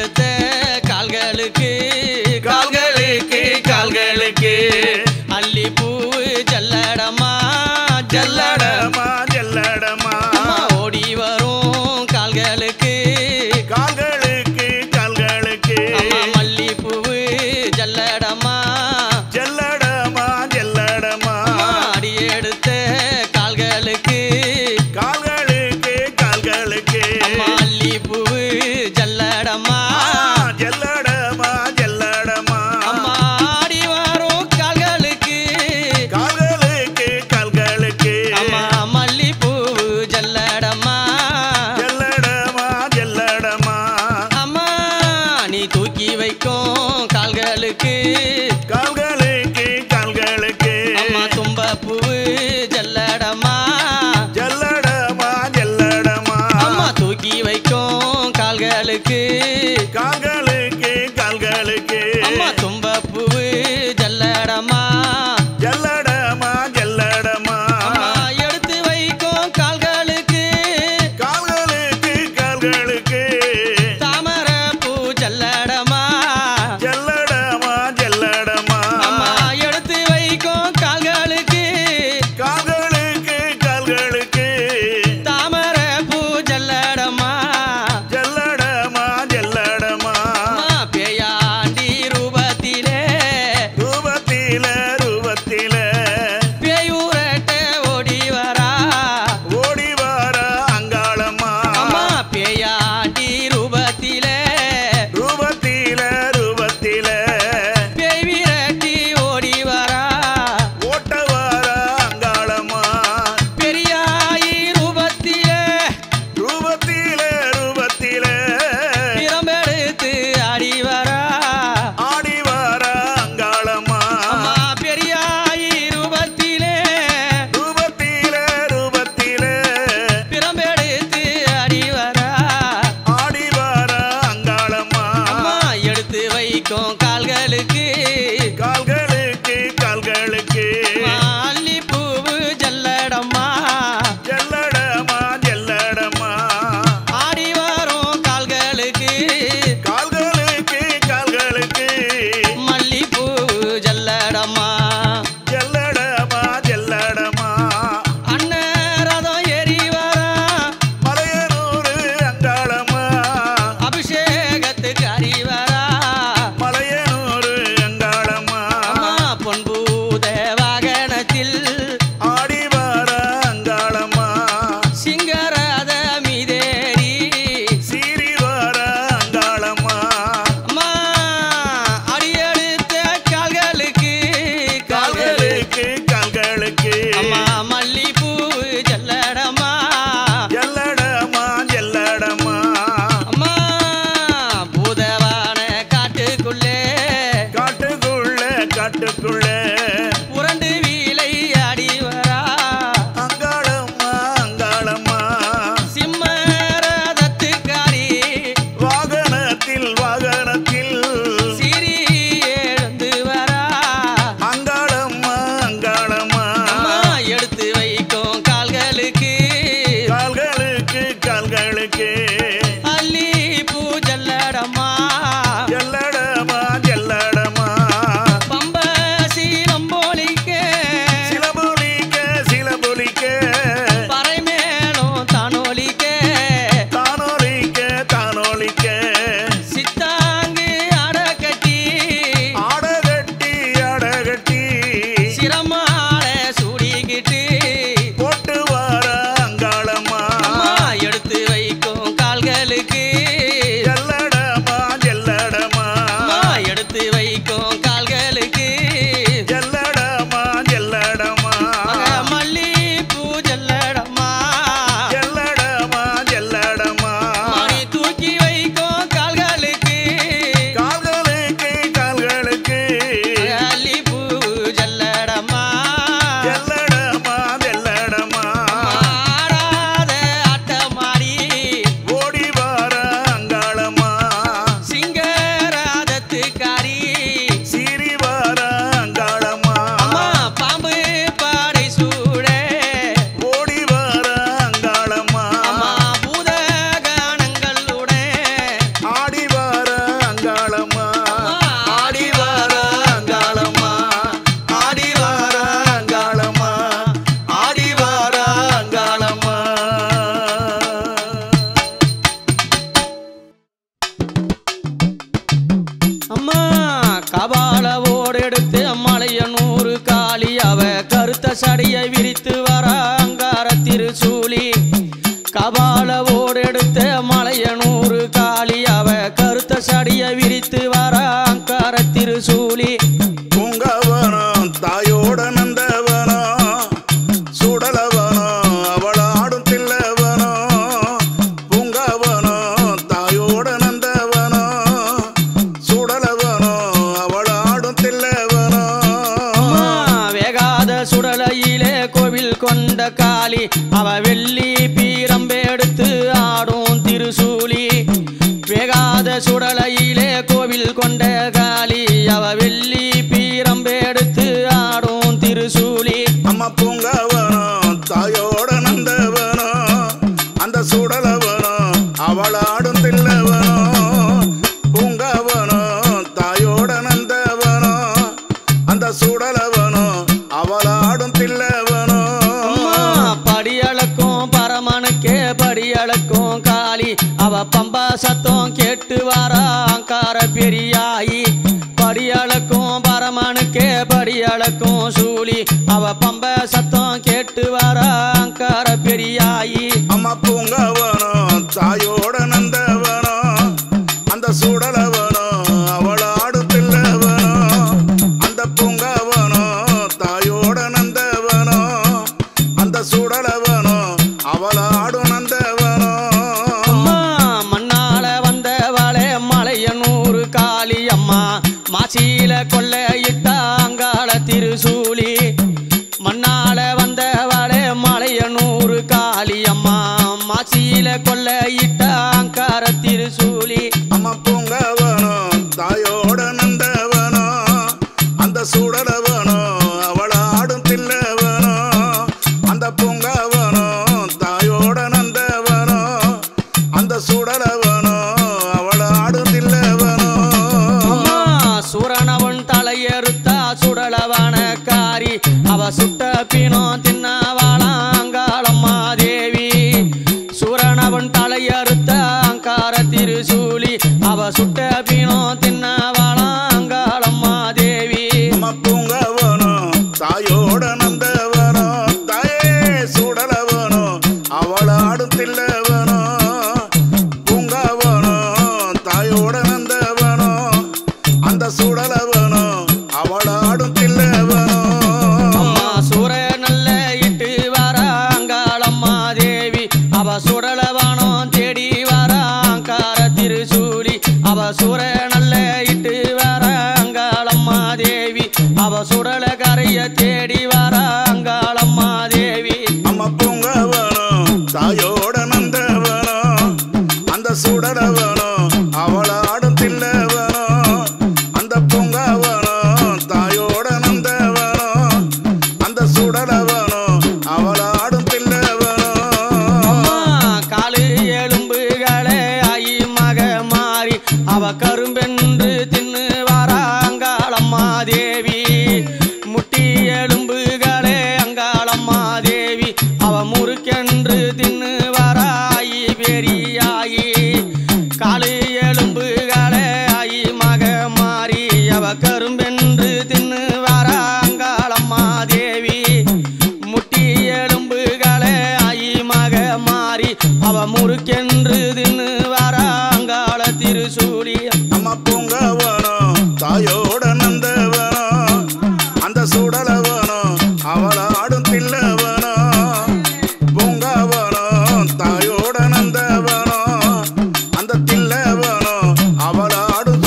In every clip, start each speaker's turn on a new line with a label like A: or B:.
A: எடுத்த கால்களுக்கு
B: கால்களுக்கு கால்களுக்கு
A: அள்ளி பூ ஜல்லடமா ஜல்லடமா
B: ஜல்லடமா ஜல்லடமா
A: ஓடி வரும் கால்களுக்கு
B: கால்களுக்கு கால்களுக்கு
A: அம்மா மல்லிப்பூவு ஜல்லடமா
B: ஜல்லடமா ஜல்லடமா
A: அடி எடுத்த கால்களுக்கு
B: கால்களுக்கு கால்களுக்கு
A: அம்மா மல்லிப்பூவு ஜல்லடமா
B: ஜல்லடமா ஜல்லடமா
A: அம்மா ஆடி வரும் கால்களுக்கு
B: கால்களுக்கு கால்களுக்கு
A: அம்மா மல்லிப்பூவு ஜல்லடமா
B: ஜல்லடமா ஜல்லடமா
A: அம்மா நீ தூக்கி வைக்கும் கால்களுக்கு
B: கால்களுக்கு கால்களுக்கு
A: அம்மா தும்பப்பூவு ஜல்லடமா
B: ஜல்லடமா ஜல்லடமா
A: அம்மா தூக்கி வைக்கும் கால்களுக்கு
B: கால்களுக்கு கால்களுக்கு
A: அம்மா தும்பப்பூவு ஜல்லடமா
B: ஜல்லடமா ஜல்லடமா
A: அம்மா எடுத்து வைக்கும் கால்களுக்கு
B: கால்களுக்கு கால்களுக்கு
A: தாமரை பூ ஜல்லடமா
B: ஜல்லடமா ஜல்லடமா
A: அம்மா எடுத்து வைக்கும் கால்களுக்கு
B: கால்களுக்கு கால்களுக்கு
A: தாமரை பூ ஜல்லடமா
B: ஜல்லடமா ஜல்லடமா
A: அம்மா பேயாண்டி ரூபத்திலே
B: ரூபத்தில ரூபத்தில
A: பேயூரட்ட ஓடி வரா
B: ஓடி வர அங்காளம்மா
A: அம்மா பேயாண்டி ரூபத்திலே
B: ரூபத்தில ரூபத்தில
A: பேய் விரட்டி ஓடி வரா
B: ஓட்ட வர அங்காளம்மா
A: பெரியாயி ரூபத்திலே
B: ரூபத்தில ரூபத்தில
A: பிரம்பெடுத்து ஆடி வரா
B: ஆடி வர அங்காளம்மா
A: அம்மா பெரியாயி ரூபத்திலே
B: ரூபத்தில ரூபத்தில
A: பிரம்பெடுத்து ஆடி வரா
B: ஆடி வர அங்காளம்மா
A: அம்மா எடுத்து வைக்கும் கால்களுக்கு
B: கால்களுக்கு கால்களுக்கு
A: மாலி பூவு ஜல்லடம்மா
B: ஜல்லடமா ஜல்லடமா
A: ஆடி வரும் கால்களுக்கு
B: கால்களுக்கு கால்களுக்கு
A: மல்லி பூவு ஜல்லடம்மா
B: ஜல்லடமா ஜல்லடமா
A: அண்ணன் ரதம் ஏறி வரா
B: மலையனூரு அங்காளம்மா
A: அபிஷேகத்துக்கு அறி வரா
B: மலையனூரு அங்காளம்மா
A: அம்மா கபாலவோடு எடுத்து மலையனூறு காளி அவ கருத்த சடையை விரித்து வர அங்கார திருசூலி கபாலவோடு எடுத்த மலையனூறு காளி அவ கருத்த சடையை விரித்து வர அங்கார திருசூலி
B: பூங்கவனம் தாயோட நந்தவனம் சுடலவனம் அவளாடும் தில்லவனம் பூங்கவனம் தாயோட நந்தவனம் சுடலவனம் அவளாடும் தில்லவனம்
A: அம்மா, வேகாத சுடலையிலே கோவில் கொண்ட காளி அவ வெள்ளி பீரம்பெடுத்து ஆடும் திருசூலி வேகாத சுடலையிலே கோவில் கொண்ட காளி அவ வெள்ளி பீரம்பெடுத்து ஆடும் திருசூலி
B: அம்மா பூங்கவனம் தாயோட நந்தவனம் அந்த சுடலவனம் அவளாடும் தில்லவனம் பூங்கவனம் தாயோட நந்தவனம் அந்த சுடலவனம் அவளாடும் தில்லவனம்
A: அம்மா படியளக்கும் பரமனுக்கே படியளக்கும் காளி அவ பம்பா சத்தம் கேட்டு வரா அங்கார பெரியாயி படியளக்கும் பரமனுக்கே படியளக்கும் சூலி அவ பம்ப சத்தம் கேட்டு வரா அங்கார பெரியாயி
B: அம்மா பூங்கவனம் தாயோட நந்தவனம் அந்த சுடலவனம் அவளாடும் தில்லவனம் அந்த பூங்கவனம் தாயோட நந்தவனம் அந்த சுடலவனம் அவளாடும் நந்தவனம்
A: அம்மா மண்ணால வந்தவளே மலையனூறு காளி அம்மா மாசியில கொள்ளையிட்ட அங்காள திருசூலி மண்ணால வந்தவளே மலையனூறு காளி அம்மா மாசியில கொள்ளையிட்ட அங்கார திருசூலி
B: அம்மா பூங்கவனம் தாயோட நந்தவனம் அந்த சுடலவனம் அவளாடும் தில்லவனம் அந்த பூங்கவனம் தாயோட நந்தவனம் அந்த சுடலவனம் அவளாடும் தில்லவனம்
A: அம்மா சூரணவன் தலையறுத்தா சுடலவன காரி அவ சுட்ட பிணம் தின்னவாளாங்காளம்மா தேவி சூரணவன் தலையறுத்த அங்கார திருசூலி அவ சுட்ட பிணம் தின்னவாளாங்காளம்மா தேவி
B: அம்மா பூங்கவனம் தாயோட நந்தவனம் தாயே சுடலவனம் அவளாடும் தில்லவனம் பூங்கவனம் தாயோட நந்தவனம் அந்த சுடலவனம் அவளாடும் தில்லவனம்
A: அம்மா சூர நல்ல இட்டு வராங்காளம்மா தேவி அவ சுடலவானம் தேடி வராங்கார திருசூலி அவ சூர நல்ல இட்டு வராங்காளம்மா தேவி அவ சுடல கரைய தேடி வராங்காளம்மா தேவி
B: அம்மா பூங்கவனம் தாயோட நந்தவனம் அந்த சுடலவனம் அவளாடும் தில்லவனம் அந்த பூங்கவனம் தாயோட நந்தவனம் அந்த சுடலவனம் அவளாடும் தில்லவனம்
A: அம்மா காலு எலும்புகளே ஆயி மக மாறி அவ கரும்பென்று தின்னு வராங்காளம்மா தேவி முட்டி எலும்புகளே அங்காளம்மா தேவி அவ முறுக்கென்று தின்னு வராயி பெரியாயி காலு எலும்புகளே ஆயி மக மாறி அவ கரும்பென்று தின்னு வராங்காளம்மா தேவி முட்டி எலும்புகளே ஆயி மக மாறி அவ முறுக்கென்று தின்னு வராங்காள திருசூலி
B: அம்மா பூங்கவனம் தாயோட நந்தவனம் அந்த சுடலவனம் அவளாடும் தில்லவனம் பூங்கவனம் தாயோட நந்தவனம் அந்த தில்லவனம் அவளாடும்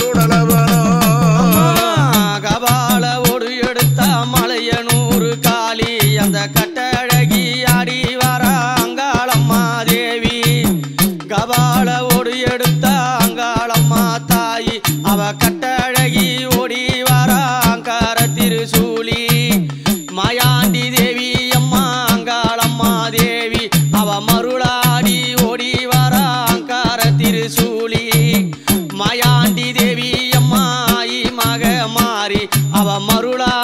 B: சுடலவனம்
A: கபால ஒடு எடுத்த மலையனூறு காளி அந்த கட்டழகி ஆடி வராங்காளம்மா தேவி கபால ஒடு எடுத்த அங்காளம்மா தாயி அவ கட்டழகி ஓடி வராங்கார திருசூலி மாயாண்டி தேவி அம்மா அங்காளம்மா தேவி அவ மருளாடி ஓடி வராங்கார திருசூலி மாயாண்டி தேவி அம்மா ஆயி மக மாறி அவ மருளா